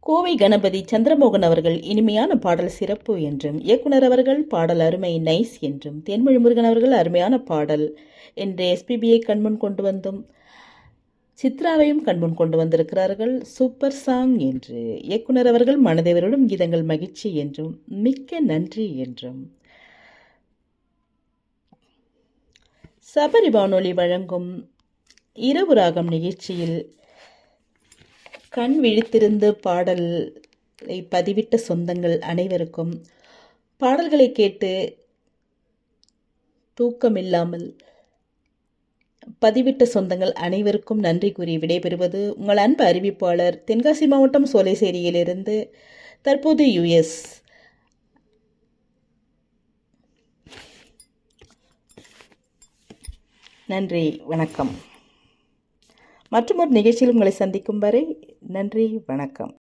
கோவை கணபதி சந்திரமோகன் அவர்கள் இனிமையான பாடல் சிறப்பு என்றும் இயக்குனர் அவர்கள் பாடல் அருமை நைஸ் என்றும் தேன்மொழி முருகன் அவர்கள் அருமையான பாடல் என்று எஸ்பிபியை கண்முன் கொண்டு வந்தும் சித்ராவையும் கண்முன் கொண்டு வந்திருக்கிறார்கள் சூப்பர் சாங் என்று இயக்குனர் அவர்கள் மனதை வருடும் கீதங்கள் மகிழ்ச்சி என்றும் மிக்க நன்றி என்றும் சபரி வானொலி வழங்கும் இரவு ராகம் நிகழ்ச்சியில் கண் விழித்திருந்து பாடலை பதிவிட்ட சொந்தங்கள் அனைவருக்கும் பாடல்களை கேட்டு தூக்கமில்லாமல் பதிவிட்ட சொந்தங்கள் அனைவருக்கும் நன்றி கூறி விடைபெறுவது உங்கள் அன்பு அறிவிப்பாளர் தென்காசி மாவட்டம் சோலைசேரியிலிருந்து தற்போது யுஎஸ் நன்றி வணக்கம் மற்றும் ஒரு நிகழ்ச்சியில் உங்களை சந்திக்கும் வரை நன்றி வணக்கம்